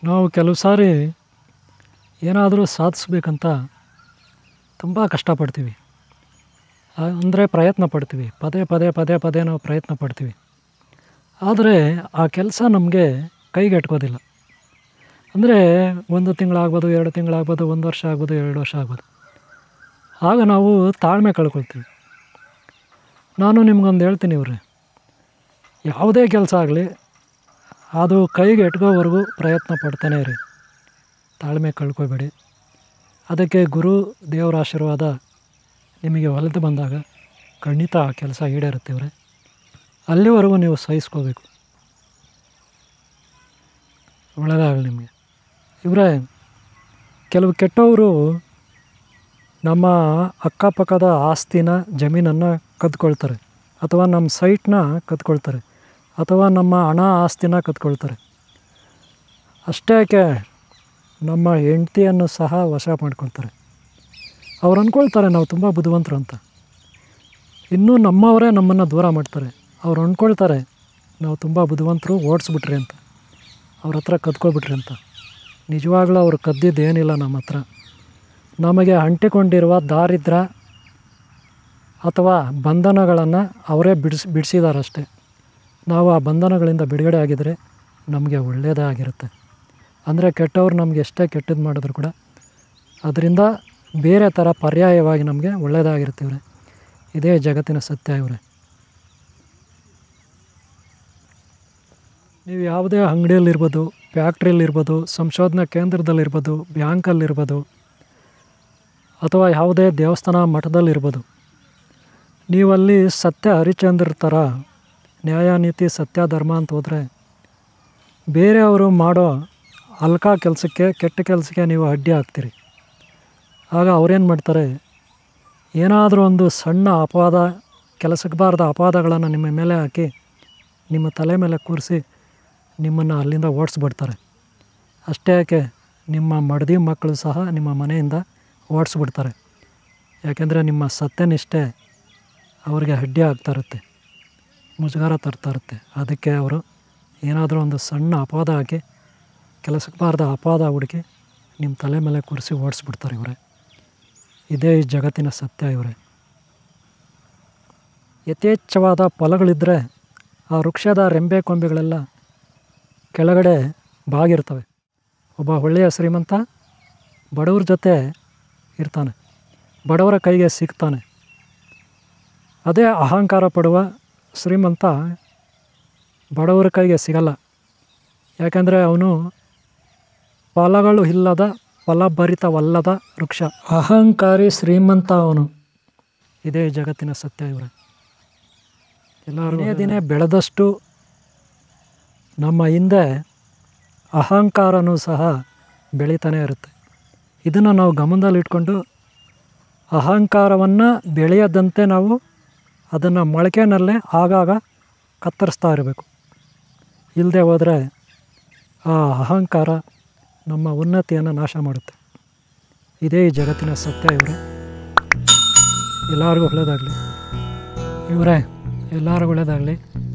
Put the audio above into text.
ನಾವು ಕೆಲವು ಸಾರಿ ಏನಾದರೂ ಸಾಧಿಸ್ಬೇಕಂತ ತುಂಬ ಕಷ್ಟಪಡ್ತೀವಿ ಅಂದರೆ ಪ್ರಯತ್ನ ಪಡ್ತೀವಿ ಪದೇ ಪದೇ ಪದೇ ಪದೇ ನಾವು ಪ್ರಯತ್ನ ಪಡ್ತೀವಿ ಆದರೆ ಆ ಕೆಲಸ ನಮಗೆ ಕೈಗೆಟ್ಕೋದಿಲ್ಲ ಅಂದರೆ ಒಂದು ತಿಂಗಳಾಗ್ಬೋದು ಎರಡು ತಿಂಗಳಾಗ್ಬೋದು ಒಂದು ವರ್ಷ ಆಗ್ಬೋದು ಎರಡು ವರ್ಷ ಆಗ್ಬೋದು ಆಗ ನಾವು ತಾಳ್ಮೆ ಕಳ್ಕೊಳ್ತೀವಿ ನಾನು ನಿಮ್ಗೊಂದು ಹೇಳ್ತೀನಿ ಇವ್ರೆ ಯಾವುದೇ ಕೆಲಸ ಆಗಲಿ ಅದು ಕೈಗೆ ಎಟ್ಕೋವರೆಗೂ ಪ್ರಯತ್ನ ಪಡ್ತಾನೆ ಇರಿ ತಾಳ್ಮೆ ಕಳ್ಕೊಬೇಡಿ ಅದಕ್ಕೆ ಗುರು ದೇವರ ಆಶೀರ್ವಾದ ನಿಮಗೆ ಒಲಿದು ಬಂದಾಗ ಖಂಡಿತ ಆ ಕೆಲಸ ಈಡೇರುತ್ತೆ ಇವ್ರೆ ಅಲ್ಲಿವರೆಗೂ ನೀವು ಸಹಿಸ್ಕೋಬೇಕು ಒಳ್ಳೆಯದಾಗಲಿ ನಿಮಗೆ ಇವರೇ ಕೆಲವು ಕೆಟ್ಟವರು ನಮ್ಮ ಅಕ್ಕಪಕ್ಕದ ಆಸ್ತಿನ ಜಮೀನನ್ನು ಕದ್ಕೊಳ್ತಾರೆ ಅಥವಾ ನಮ್ಮ ಸೈಟ್ನ ಕದ್ಕೊಳ್ತಾರೆ ಅಥವಾ ನಮ್ಮ ಹಣ ಆಸ್ತಿನ ಕದ್ಕೊಳ್ತಾರೆ ಅಷ್ಟೇ ಯಾಕೆ ನಮ್ಮ ಹೆಂಡ್ತಿಯನ್ನು ಸಹ ವಶ ಮಾಡ್ಕೊಳ್ತಾರೆ ಅವ್ರು ಅಂದ್ಕೊಳ್ತಾರೆ ನಾವು ತುಂಬ ಬುದ್ಧಿವಂತರು ಅಂತ ಇನ್ನೂ ನಮ್ಮವರೇ ನಮ್ಮನ್ನು ದೂರ ಮಾಡ್ತಾರೆ ಅವ್ರು ಅಂದ್ಕೊಳ್ತಾರೆ ನಾವು ತುಂಬ ಬುದ್ಧಿವಂತರು ಓಡಿಸ್ಬಿಟ್ರಿ ಅಂತ ಅವ್ರ ಹತ್ರ ಕದ್ಕೊಬಿಟ್ರಿ ಅಂತ ನಿಜವಾಗ್ಲೂ ಅವ್ರು ಕದ್ದಿದ್ದೇನಿಲ್ಲ ನಮ್ಮ ಹತ್ರ ನಮಗೆ ಅಂಟಿಕೊಂಡಿರುವ ದಾರಿದ್ರ ಅಥವಾ ಬಂಧನಗಳನ್ನು ಅವರೇ ಬಿಡಿಸ್ ಬಿಡಿಸಿದಾರಷ್ಟೇ ನಾವು ಆ ಬಂಧನಗಳಿಂದ ಬಿಡುಗಡೆ ಆಗಿದರೆ ನಮಗೆ ಒಳ್ಳೆಯದೇ ಆಗಿರುತ್ತೆ ಅಂದರೆ ಕೆಟ್ಟವ್ರು ನಮ್ಗೆ ಎಷ್ಟೇ ಕೆಟ್ಟದ್ದು ಮಾಡಿದ್ರು ಕೂಡ ಅದರಿಂದ ಬೇರೆ ಥರ ಪರ್ಯಾಯವಾಗಿ ನಮಗೆ ಒಳ್ಳೆಯದಾಗಿರುತ್ತೆ ಇವ್ರೆ ಇದೇ ಜಗತ್ತಿನ ಸತ್ಯ ಇವರೇ ನೀವು ಯಾವುದೇ ಅಂಗಡಿಯಲ್ಲಿರ್ಬೋದು ಫ್ಯಾಕ್ಟ್ರಿಯಲ್ಲಿರ್ಬೋದು ಸಂಶೋಧನಾ ಕೇಂದ್ರದಲ್ಲಿರ್ಬೋದು ಬ್ಯಾಂಕಲ್ಲಿರ್ಬೋದು ಅಥವಾ ಯಾವುದೇ ದೇವಸ್ಥಾನ ಮಠದಲ್ಲಿರ್ಬೋದು ನೀವಲ್ಲಿ ಸತ್ಯ ಹರಿಚಂದ್ರ ಥರ ನ್ಯಾಯ ನೀತಿ ಸತ್ಯ ಧರ್ಮ ಅಂತ ಹೋದರೆ ಬೇರೆಯವರು ಮಾಡೋ ಅಲ್ಕ ಕೆಲಸಕ್ಕೆ ಕೆಟ್ಟ ಕೆಲಸಕ್ಕೆ ನೀವು ಅಡ್ಡಿ ಆಗ್ತೀರಿ ಆಗ ಅವ್ರೇನು ಮಾಡ್ತಾರೆ ಏನಾದರೂ ಒಂದು ಸಣ್ಣ ಅಪವಾದ ಕೆಲಸಕ್ಕೆ ಬಾರದ ಅಪವಾದಗಳನ್ನು ನಿಮ್ಮ ಮೇಲೆ ಹಾಕಿ ನಿಮ್ಮ ತಲೆ ಮೇಲೆ ಕೂರಿಸಿ ನಿಮ್ಮನ್ನು ಅಲ್ಲಿಂದ ಓಡಿಸ್ಬಿಡ್ತಾರೆ ಅಷ್ಟೇ ಯಾಕೆ ನಿಮ್ಮ ಮಡದಿ ಮಕ್ಕಳು ಸಹ ನಿಮ್ಮ ಮನೆಯಿಂದ ಓಡಿಸ್ಬಿಡ್ತಾರೆ ಯಾಕೆಂದರೆ ನಿಮ್ಮ ಸತ್ಯನಿಷ್ಠೆ ಅವರಿಗೆ ಅಡ್ಡಿ ಆಗ್ತಾ ಇರುತ್ತೆ ಮುಜುಗರ ತರ್ತಾ ಇರುತ್ತೆ ಅದಕ್ಕೆ ಅವರು ಏನಾದರೂ ಒಂದು ಸಣ್ಣ ಅಪವಾದ ಹಾಕಿ ಕೆಲಸಕ್ಕೆ ಬಾರದ ಅಪವಾದ ಹುಡುಕಿ ನಿಮ್ಮ ತಲೆ ಮೇಲೆ ಕೂರಿಸಿ ಓಡಿಸ್ಬಿಡ್ತಾರೆ ಇವರೇ ಇದೇ ಈ ಜಗತ್ತಿನ ಸತ್ಯ ಇವರೇ ಯಥೇಚ್ಛವಾದ ಫಲಗಳಿದ್ದರೆ ಆ ವೃಕ್ಷದ ರೆಂಬೆ ಕೊಂಬೆಗಳೆಲ್ಲ ಕೆಳಗಡೆ ಬಾಗಿರ್ತವೆ ಒಬ್ಬ ಒಳ್ಳೆಯ ಶ್ರೀಮಂತ ಬಡವ್ರ ಜೊತೆ ಇರ್ತಾನೆ ಬಡವರ ಕೈಗೆ ಸಿಗ್ತಾನೆ ಅದೇ ಅಹಂಕಾರ ಪಡುವ ಶ್ರೀಮಂತ ಬಡವರ ಕೈಗೆ ಸಿಗಲ್ಲ ಯಾಕಂದರೆ ಅವನು ಫಲಗಳು ಇಲ್ಲದ ಫಲಭರಿತವಲ್ಲದ ವೃಕ್ಷ ಅಹಂಕಾರಿ ಶ್ರೀಮಂತ ಅವನು ಇದೇ ಜಗತ್ತಿನ ಸತ್ಯ ಇವರೇ ಎಲ್ಲರೂ ದಿನೇ ದಿನೇ ಬೆಳೆದಷ್ಟು ನಮ್ಮ ಹಿಂದೆ ಅಹಂಕಾರನೂ ಸಹ ಬೆಳೀತಾನೆ ಇರುತ್ತೆ ಇದನ್ನು ನಾವು ಗಮನದಲ್ಲಿಟ್ಕೊಂಡು ಅಹಂಕಾರವನ್ನು ಬೆಳೆಯದಂತೆ ನಾವು ಅದನ್ನು ಮೊಳಕೆನಲ್ಲೇ ಆಗಾಗ ಕತ್ತರಿಸ್ತಾ ಇರಬೇಕು ಇಲ್ಲದೆ ಹೋದರೆ ಆ ಅಹಂಕಾರ ನಮ್ಮ ಉನ್ನತಿಯನ್ನು ನಾಶ ಮಾಡುತ್ತೆ ಇದೇ ಈ ಜಗತ್ತಿನ ಸತ್ಯ ಇವರೇ ಎಲ್ಲರಿಗೂ ಒಳ್ಳೆಯದಾಗಲಿ ಇವರೇ ಎಲ್ಲರಿಗೂ ಒಳ್ಳೆಯದಾಗಲಿ